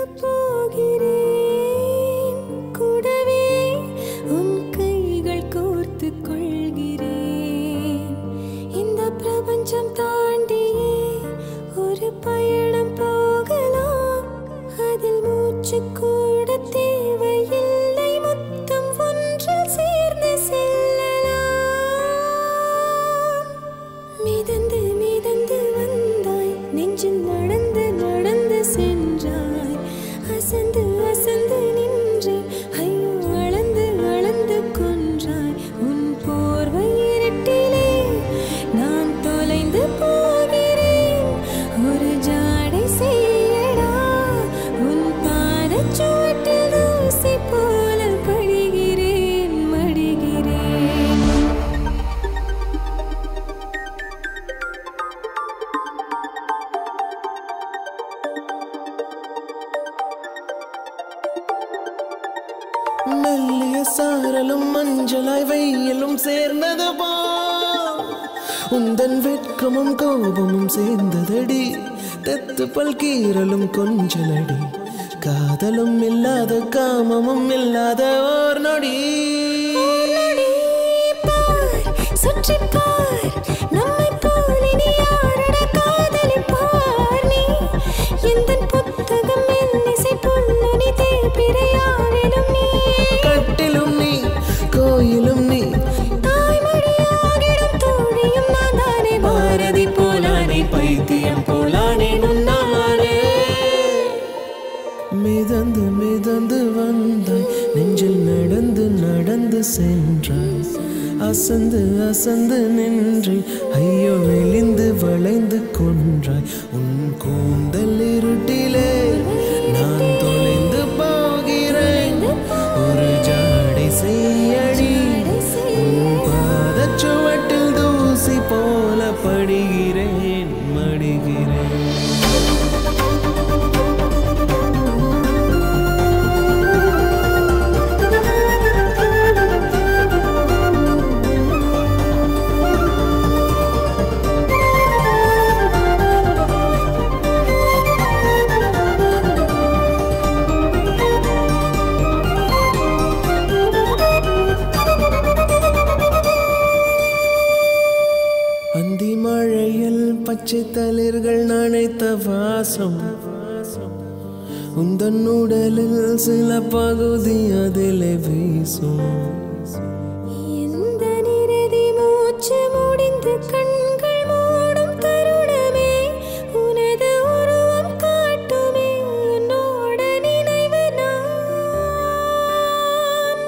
போகிறேன் கூடவே உன் கைகள் கோர்த்து கொள்கிறேன் இந்த பிரபஞ்சம் தாண்டியே ஒரு பயணம் போகலாம் அதில் மூச்சு கூட தேவையில்லை மொத்தம் ஒன்றில் சேர்ந்து செல்லலாம் மிதந்து மிதந்து வந்தாய் நெஞ்சில் நடந்து நடந்து சென்றாய் அசந்து அசந்து நின்றேன் ஐயோ அளந்து அளந்து கொன்றாய் உன் போர்வை இருட்டிலே நான் தொலைந்து போகிறேன் ஒரு ஜாடை செய்யடா உன் பாதச்சுவட்டில் தூசி போல படுகிறேன் மடிகிறேன் மெல்லிய சாரலும் மஞ்சளாய் வெயிலும் சேர்ந்தது போ உந்தன் வெட்கமும் கோபமும் சேர்ந்ததடி தெத்து பல்கீரலும் கொஞ்சலடி காதலும் இல்லாத காமமும் இல்லாத ஓர் நொடி பார், சுற்றிப் பார், நம்மைப் போல் இனி யாரடா காதலிப்பார் நீ? எந்தன் புத்தகம் மெல்லிசை புல்லுனி தேய்பிறையாவிலும் நீ. கட்டிலும் நீ கோயிலும் நீ தாய்மொழியாகிடும் தோழியும் நான் தானே பாரதி போலானே பைத்தியம் போலானே நுண்ணானே மிதந்து மிதந்து வந்தாய் நெஞ்சில் நடந்து நடந்து சென்றாய் அசந்து அசந்து நின்று ஐயோ விழிந்து வளைந்து கொன்றாய் உன் கூந்தல் இருட்டிலே நான் தொலைந்து போகிறேன் ஒரு ஜாடை செய்யடி உன் பாதச்சுவட்டில் தூசி போல படுகிறேன் மடிகிறேன் அந்தி மழையில் பச்சை தளிர்கள் நனைத்த வாசம் உந்தன் உடலில் சில பகுதி அதிலே வீசும் எந்த நிறதி மூச்சு முடிந்து கண்கள் மூடும் தருணமே உனது உருவம் காட்டுமே உன்னோட நினைவு நான்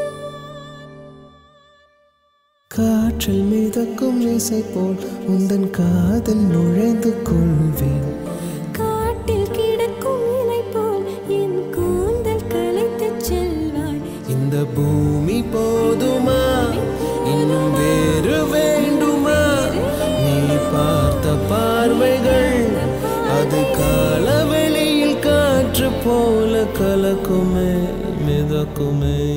காற்றில் மிதக்கும் இசை போல் உந்தன் காதல் நுழைந்து கொள்வேன் காட்டில் கிடக்கும் இலை போல் என் கூந்தல் கலைத்துச் செல்வாய் இந்த பூமி போதுமா இன்னும் வேறு வேண்டுமா நீ பார்த்த பார்வைகள் அது காலவெளியில் காற்று போல கலக்குமே மிதக்குமே